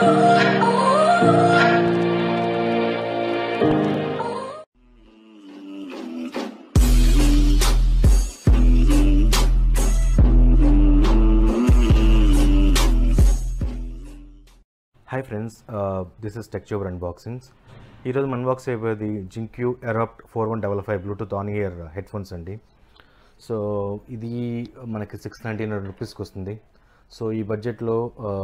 hi friends this is tech tuber unboxings ఈరోజు మన unbox అయిపోయేది Zinq erupt four one double five Bluetooth on ear headphones అండి so ఇది మనకి six ninety nine రూపీస్కి వస్తుంది సో ఈ బడ్జెట్లో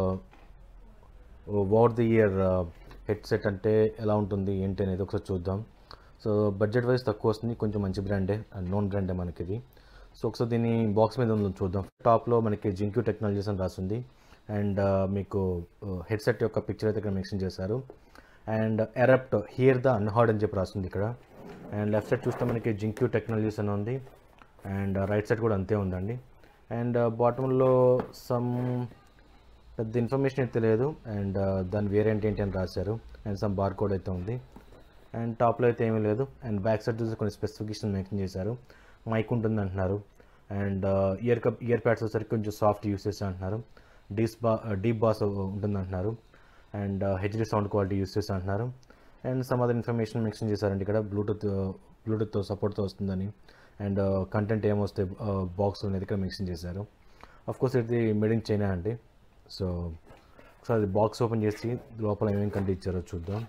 ఓవర్ ది ఇయర్ హెడ్సెట్ అంటే ఎలా ఉంటుంది ఏంటి అనేది ఒకసారి చూద్దాం సో బడ్జెట్ వైజ్ తక్కువ వస్తుంది కొంచెం మంచి బ్రాండే నోన్ బ్రాండే మనకి ఇది సో ఒకసారి దీని బాక్స్ మీద ఉందో చూద్దాం టాప్లో మనకి జింక్యూ టెక్నాలజీస్ అని రాస్తుంది అండ్ మీకు హెడ్సెట్ యొక్క పిక్చర్ అయితే ఇక్కడ మెన్షన్ చేశారు and erupt hear the unheard అని చెప్పి రాస్తుంది ఇక్కడ అండ్ లెఫ్ట్ సైడ్ చూస్తే మనకి జింక్యూ టెక్నాలజీస్ అని ఉంది అండ్ రైట్ సైడ్ కూడా అంతే ఉందండి అండ్ బాటంలో సమ్ పెద్ద ఇన్ఫర్మేషన్ అయితే లేదు అండ్ దాని వేరియంట్ ఏంటి అని రాశారు అండ్ సమ్ బార్ కోడ్ అయితే ఉంది అండ్ టాప్లో అయితే ఏమీ లేదు అండ్ బ్యాక్ సైడ్ చూసి కొన్ని స్పెసిఫికేషన్ మెన్షన్ చేశారు మైక్ ఉంటుంది అంటున్నారు and ear cup ear pads వచ్చేసరికి కొంచెం సాఫ్ట్ యూస్ చేసి అంటున్నారు డీస్ బా డీప్ బాస్ ఉంటుంది అంటున్నారు and HD sound quality use చేసి అంటున్నారు and some other information mention చేశారండి ఇక్కడ బ్లూటూత్ బ్లూటూత్తో సపోర్ట్తో వస్తుందని అండ్ కంటెంట్ ఏమొస్తే బాక్స్ అనేది ఇక్కడ మెన్షన్ చేశారు అఫ్ కోర్స్ ఇది మేడ్ ఇన్ చైనా అండి సో ఒకసారి బాక్స్ ఓపెన్ చేసి లోపల ఏమేమి కంటే ఇచ్చారో చూద్దాం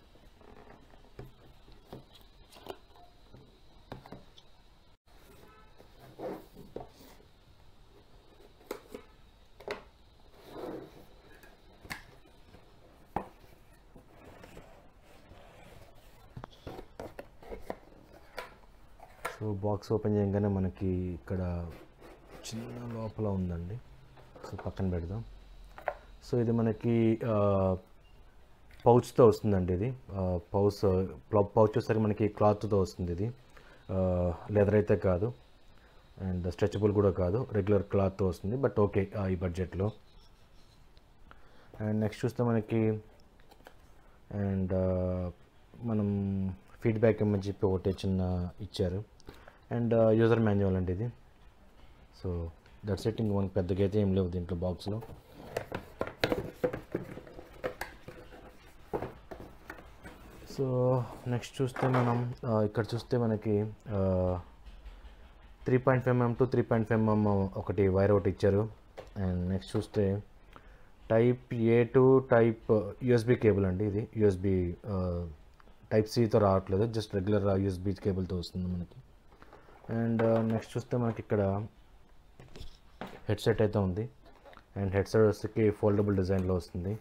సో బాక్స్ ఓపెన్ చేయగానే మనకి ఇక్కడ చిన్న లోపల ఉందండి సో పక్కన పెడదాం సో ఇది మనకి పౌచ్తో వస్తుందండి ఇది పౌచ్ పౌచ్ వచ్చేసరికి మనకి క్లాత్తో వస్తుంది ఇది లెదర్ అయితే కాదు అండ్ స్ట్రెచబుల్ కూడా కాదు రెగ్యులర్ క్లాత్తో వస్తుంది బట్ ఓకే ఈ బడ్జెట్లో అండ్ నెక్స్ట్ చూస్తే మనకి అండ్ మనం ఫీడ్బ్యాక్ ఇమ్మని చెప్పి ఒకటి చిన్న ఇచ్చారు అండ్ యూజర్ మాన్యువల్ అండి ఇది సో దట్ సెట్ ఇంక మనకి పెద్దగా అయితే ఏం లేవు దీంట్లో బాక్స్లో సో నెక్స్ట్ చూస్తే మనం ఇక్కడ చూస్తే మనకి three point five MM to three point five MM ఒకటి వైర్ ఒకటి ఇచ్చారు అండ్ నెక్స్ట్ చూస్తే type A to type USB cable అండి ఇది యూఎస్బి టైప్ సితో రావట్లేదు జస్ట్ రెగ్యులర్ యూఎస్బి కేబుల్తో వస్తుంది మనకి అండ్ నెక్స్ట్ చూస్తే మనకి ఇక్కడ హెడ్సెట్ అయితే ఉంది అండ్ హెడ్సెట్ వచ్చేకి ఫోల్డబుల్ డిజైన్లో వస్తుంది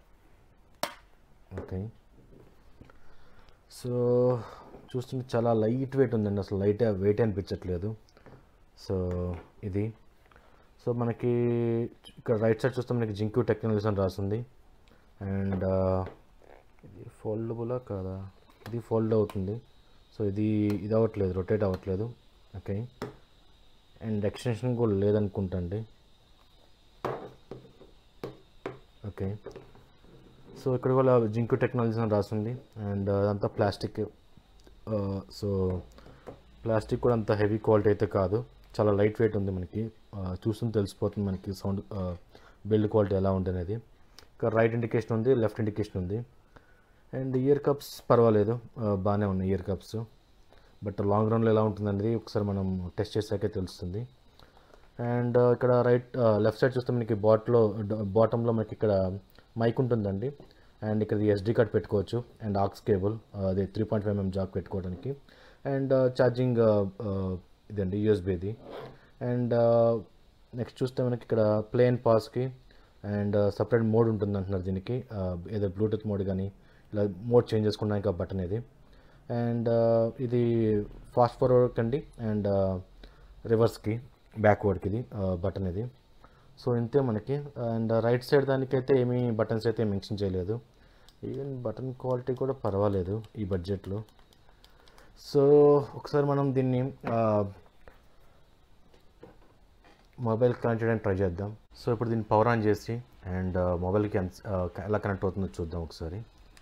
ఓకే సో చూస్తుంటే చాలా లైట్ వెయిట్ ఉందండి అసలు లైట్ వెయిట్ అనిపించట్లేదు సో ఇది సో మనకి ఇక్కడ రైట్ సైడ్ చూస్తే మనకి జింక్యూ టెక్నాలజీస్ అని రాస్తుంది అండ్ ఇది ఫోల్డబులా కాదా ఇది ఫోల్డ్ అవుతుంది సో ఇది ఇది అవ్వట్లేదు రొటేట్ అవ్వట్లేదు ఓకే అండ్ ఎక్స్టెన్షన్ కూడా లేదనుకుంటండి ఓకే సో ఇక్కడ కూడా జింకు టెక్నాలజీ అని రాస్తుంది అండ్ అదంతా ప్లాస్టిక్ సో ప్లాస్టిక్ కూడా అంత హెవీ క్వాలిటీ అయితే కాదు చాలా లైట్ వెయిట్ ఉంది మనకి చూస్తుంటే తెలిసిపోతుంది మనకి సౌండ్ బిల్డ్ క్వాలిటీ ఎలా ఉంటుంది అనేది ఇక్కడ రైట్ ఇండికేషన్ ఉంది లెఫ్ట్ ఇండికేషన్ ఉంది అండ్ ఇయర్ కప్స్ పర్వాలేదు బాగానే ఉన్నాయి ఇయర్ కప్స్ బట్ లాంగ్ రన్లో ఎలా ఉంటుంది అనేది ఒకసారి మనం టెస్ట్ చేసాకే తెలుస్తుంది అండ్ ఇక్కడ రైట్ లెఫ్ట్ సైడ్ చూస్తే మనకి బాట్లో బాటంలో మనకి ఇక్కడ మైక్ ఉంటుందండి అండ్ ఇక్కడ ఎస్డి కార్డ్ పెట్టుకోవచ్చు అండ్ ఆక్స్ కేబుల్ అది three point five MM jack పెట్టుకోవడానికి అండ్ ఛార్జింగ్ ఇదండి యూఎస్బీది అండ్ నెక్స్ట్ చూస్తే మనకి ఇక్కడ ప్లేన్ పాస్కి అండ్ సపరేట్ మోడ్ ఉంటుంది అంటున్నారు దీనికి ఏదో బ్లూటూత్ మోడ్ కానీ ఇలా మోడ్ చేంజ్ చేసుకోవడానికి ఆ బటన్ ఇది అండ్ ఇది ఫాస్ట్ ఫార్వర్డ్ అండి అండ్ రివర్స్కి బ్యాక్వర్డ్కి ఇది బటన్ ఇది సో ఇంతే మనకి అండ్ రైట్ సైడ్ దానికైతే ఏమీ బటన్స్ అయితే మెన్షన్ చేయలేదు ఈవెన్ బటన్ క్వాలిటీ కూడా పర్వాలేదు ఈ బడ్జెట్లో సో ఒకసారి మనం దీన్ని మొబైల్ కనెక్ట్ చేయడానికి ట్రై చేద్దాం సో ఇప్పుడు దీన్ని పవర్ ఆన్ చేసి అండ్ మొబైల్కి ఎలా కనెక్ట్ అవుతుందో చూద్దాం ఒకసారి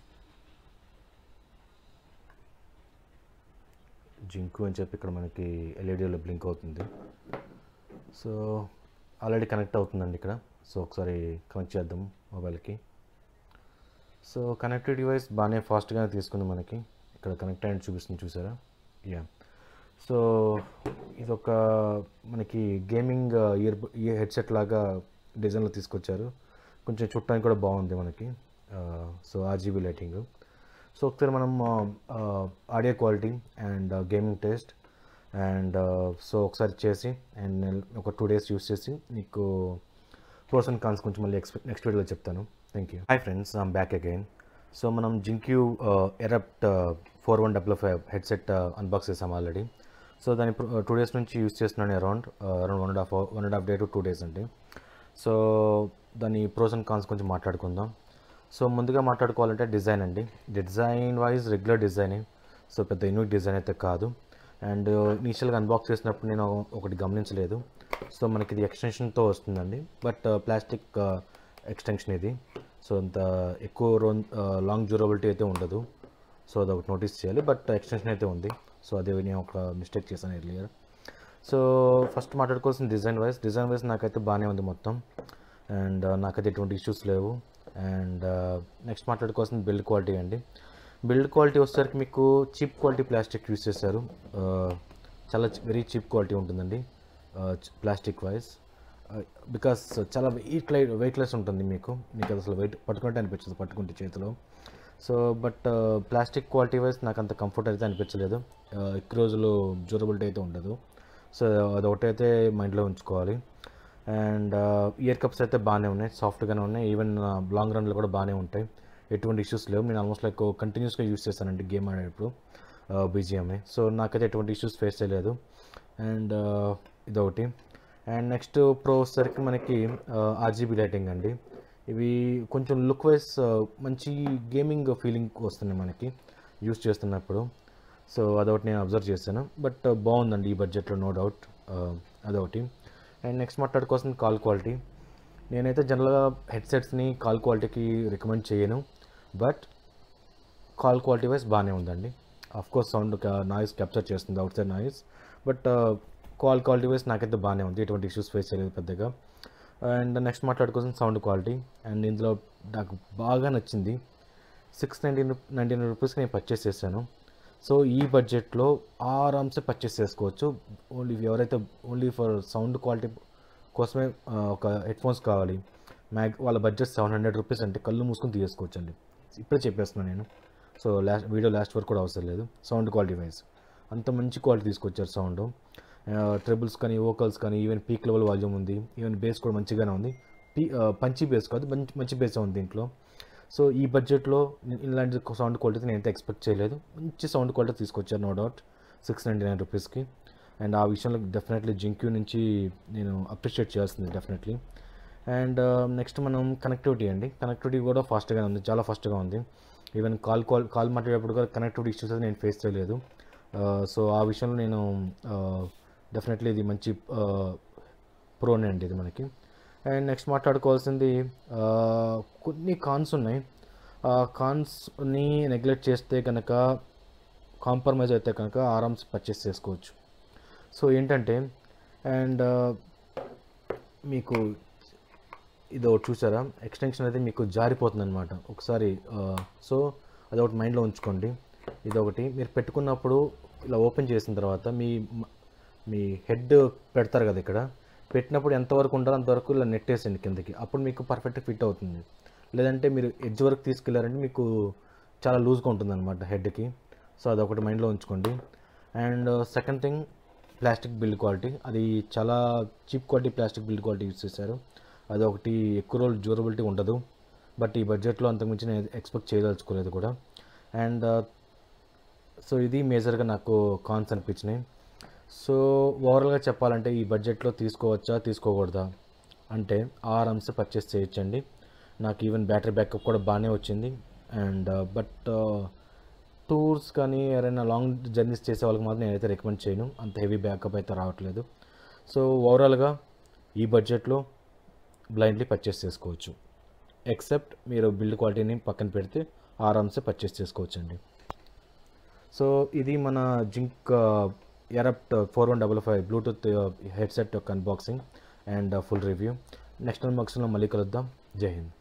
జింకు అని చెప్పి ఇక్కడ మనకి ఎల్ఈడిలో బ్లింక్ అవుతుంది సో ఆల్రెడీ కనెక్ట్ అవుతుందండి ఇక్కడ సో ఒకసారి కనెక్ట్ చేద్దాం మొబైల్కి సో కనెక్టెడ్ డివైస్ బాగానే ఫాస్ట్గానే తీసుకుంది మనకి ఇక్కడ కనెక్ట్ అయిన చూపిస్తుంది చూసారా యా సో ఇది ఒక మనకి గేమింగ్ ఇయర్ ఇయర్ హెడ్సెట్ లాగా డిజైన్లో తీసుకొచ్చారు కొంచెం చుట్టానికి కూడా బాగుంది మనకి సో ఆర్జీబీ లైటింగ్ సో ఒకసారి మనం audio quality and gaming test and so ఒకసారి చేసి అండ్ ఒక టూ డేస్ యూస్ చేసి మీకు ప్రోస్ అండ్ కాన్స్ కొంచెం మళ్ళీ ఎక్స్పెక్ట్ నెక్స్ట్ వీడియోలో చెప్తాను thank you hi friends I'm back again so మనం Zinq erupt four one double five headset unbox చేసాం ఆల్రెడీ సో దాని టూ డేస్ నుంచి యూస్ చేస్తున్నాను around around one and half one and half day to two days అండి so దాని pros and cons కొంచెం మాట్లాడుకుందాం so ముందుగా మాట్లాడుకోవాలంటే డిజైన్ అండి డిజైన్ వైజ్ రెగ్యులర్ డిజైనే సో పెద్ద యూనిక్ డిజైన్ అయితే కాదు అండ్ ఇనీషియల్గా అన్బాక్స్ చేసినప్పుడు నేను ఒకటి గమనించలేదు సో మనకి ఇది ఎక్స్టెన్షన్తో వస్తుందండి బట్ ప్లాస్టిక్ ఎక్స్టెన్షన్ ఇది సో అంత ఎక్కువ రో లాంగ్ డ్యూరబిలిటీ అయితే ఉండదు సో అది ఒకటి నోటీస్ చేయాలి బట్ ఎక్స్టెన్షన్ అయితే ఉంది సో అది నేను ఒక మిస్టేక్ చేశాను ఎర్లియర్ సో ఫస్ట్ మాట్లాడుకోవాల్సిన డిజైన్ వైజ్ డిజైన్ వైజ్ నాకైతే బాగానే ఉంది మొత్తం అండ్ నాకైతే ఎటువంటి ఇష్యూస్ లేవు అండ్ నెక్స్ట్ మాట్లాడుకోవాల్సిన బిల్డ్ క్వాలిటీ అండి బిల్డ్ క్వాలిటీ వచ్చేసరికి మీకు చీప్ క్వాలిటీ ప్లాస్టిక్ యూస్ చేశారు చాలా వెరీ చీప్ క్వాలిటీ ఉంటుందండి ప్లాస్టిక్ వైజ్ బికాస్ చాలా వెయిట్ లైట్ వెయిట్లెస్ ఉంటుంది మీకు మీకు అది అసలు వెయిట్ పట్టుకుంటే అనిపించదు పట్టుకుంటే చేతిలో so but plastic quality wise నాకు అంత కంఫర్ట్ అయితే అనిపించలేదు ఎక్కువ రోజులు డ్యూరబిలిటీ అయితే ఉండదు సో అదొకటైతే మైండ్లో ఉంచుకోవాలి అండ్ ఇయర్ కప్స్ అయితే బాగానే ఉన్నాయి సాఫ్ట్గానే ఉన్నాయి ఈవెన్ లాంగ్ రన్లో కూడా బాగానే ఉంటాయి ఎటువంటి ఇష్యూస్ లేవు నేను ఆల్మోస్ట్ లైక్ కంటిన్యూస్గా యూస్ చేస్తానండి గేమ్ ఆడేటప్పుడు బీజిఎంఏ సో నాకైతే ఎటువంటి ఇష్యూస్ ఫేస్ చేయలేదు అండ్ ఇదొకటి అండ్ నెక్స్ట్ ప్రో వచ్చేసరికి మనకి ఆర్జీబీ లైటింగ్ అండి ఇవి కొంచెం లుక్ వైజ్ మంచి గేమింగ్ ఫీలింగ్ వస్తున్నాయి మనకి యూస్ చేస్తున్నప్పుడు సో అదొకటి నేను అబ్జర్వ్ చేశాను బట్ బాగుందండి ఈ బడ్జెట్లో నో డౌట్ అదొకటి అండ్ నెక్స్ట్ మాట్లాడుకోవాల్సిన కాల్ క్వాలిటీ నేనైతే జనరల్గా హెడ్సెట్స్ని కాల్ క్వాలిటీకి రికమెండ్ చేయను బట్ కాల్ క్వాలిటీ వైజ్ బాగానే ఉందండి of course sound noise capture చేస్తుంది outside noise but call quality wise నాకైతే బాగానే ఉంది ఎటువంటి ఇష్యూస్ ఫేస్ చేయలేదు పెద్దగా అండ్ నెక్స్ట్ మాట్లాడుకోవాల్సిన సౌండ్ క్వాలిటీ అండ్ ఇందులో నాకు బాగా నచ్చింది సిక్స్ నైంటీన్ నైంటీన్ రూపీస్కి నేను పర్చేస్ చేశాను సో ఈ బడ్జెట్లో ఆరామ్సే పర్చేస్ చేసుకోవచ్చు ఓన్లీ ఎవరైతే ఓన్లీ ఫర్ సౌండ్ క్వాలిటీ కోసమే ఒక హెడ్ ఫోన్స్ కావాలి మ్యాగ్ వాళ్ళ బడ్జెట్ సెవెన్ హండ్రెడ్ రూపీస్ అంటే కళ్ళు మూసుకొని తీసుకోవచ్చు అండి ఇప్పుడే చెప్పేస్తున్నాను నేను సో లాస్ట్ వీడియో లాస్ట్ వరకు కూడా అవసరం లేదు సౌండ్ క్వాలిటీ వైజ్ అంత మంచి క్వాలిటీ తీసుకొచ్చారు సౌండ్ ట్రిబుల్స్ కానీ వోకల్స్ కానీ ఈవెన్ పీక్ లెవెల్ వాల్యూమ్ ఉంది ఈవెన్ బేస్ కూడా మంచిగానే ఉంది పీ పంచి బేస్ కాదు మంచి మంచి బేస్ ఉంది దీంట్లో సో ఈ బడ్జెట్లో ఇలాంటి సౌండ్ క్వాలిటీ నేను అయితే ఎక్స్పెక్ట్ చేయలేదు మంచి సౌండ్ క్వాలిటీ తీసుకొచ్చారు no doubt six ninety nine రూపీస్కి అండ్ ఆ విషయంలో డెఫినెట్లీ జింక్యూ నుంచి నేను అప్రిషియేట్ చేయాల్సింది డెఫినెట్లీ అండ్ నెక్స్ట్ మనం కనెక్టివిటీ అండి కనెక్టివిటీ కూడా ఫాస్ట్గా ఉంది చాలా ఫాస్ట్గా ఉంది ఈవెన్ కాల్ కాల్ కాల్ మాట్లాడేటప్పుడు కూడా కనెక్టివిటీ ఇష్యూస్ అయితే నేను ఫేస్ చేయలేదు సో ఆ విషయంలో నేను డెఫినెట్లీ ఇది మంచి ప్రోనే అండి ఇది మనకి అండ్ నెక్స్ట్ మాట్లాడుకోవాల్సింది కొన్ని కాన్స్ ఉన్నాయి ఆ కాన్స్ని నెగ్లెక్ట్ చేస్తే కనుక కాంప్రమైజ్ అయితే కనుక ఆరామ్స్ పర్చేస్ చేసుకోవచ్చు సో ఏంటంటే అండ్ మీకు ఇది ఒకటి చూసారా ఎక్స్టెన్షన్ అయితే మీకు జారిపోతుంది అనమాట ఒకసారి సో అది ఒకటి మైండ్లో ఉంచుకోండి ఇది ఒకటి మీరు పెట్టుకున్నప్పుడు ఇలా ఓపెన్ చేసిన తర్వాత మీ మీ హెడ్ పెడతారు కదా ఇక్కడ పెట్టినప్పుడు ఎంతవరకు ఉండాలో అంతవరకు ఇలా నెట్టేసండి కిందకి అప్పుడు మీకు పర్ఫెక్ట్ ఫిట్ అవుతుంది లేదంటే మీరు ఎడ్జ్ వరకు తీసుకెళ్లారంటే మీకు చాలా లూజ్గా ఉంటుంది అనమాట హెడ్కి సో అదొకటి మైండ్లో ఉంచుకోండి and second thing plastic build quality అది చాలా cheap quality plastic build quality use చేశారు అది ఒకటి ఎక్కువ రోజులు డ్యూరబిలిటీ ఉండదు బట్ ఈ బడ్జెట్లో అంతకుమించి నేను ఎక్స్పెక్ట్ చేయదలుచుకోలేదు కూడా అండ్ సో ఇది మేజర్గా నాకు కాన్స్ అనిపించినాయి సో ఓవరాల్గా చెప్పాలంటే ఈ బడ్జెట్లో తీసుకోవచ్చా తీసుకోకూడదా అంటే ఆరామ్స్ పర్చేస్ చేయొచ్చండి నాకు ఈవెన్ బ్యాటరీ బ్యాకప్ కూడా బాగానే వచ్చింది అండ్ బట్ టూర్స్ కానీ ఎవరైనా లాంగ్ జర్నీస్ చేసే వాళ్ళకి మాత్రం నేనైతే రికమెండ్ చేయను అంత హెవీ బ్యాకప్ అయితే రావట్లేదు సో ఓవరాల్గా ఈ బడ్జెట్లో బ్లైండ్లీ పర్చేస్ చేసుకోవచ్చు ఎక్సెప్ట్ మీరు బిల్డ్ క్వాలిటీని పక్కన పెడితే ఆరామ్సే పర్చేస్ చేసుకోవచ్చండి సో ఇది మన Zinq Erupt four one double five bluetooth headset యొక్క unboxing and full review next అన్బాక్సింగ్లో మళ్ళీ కలుద్దాం జై హింద్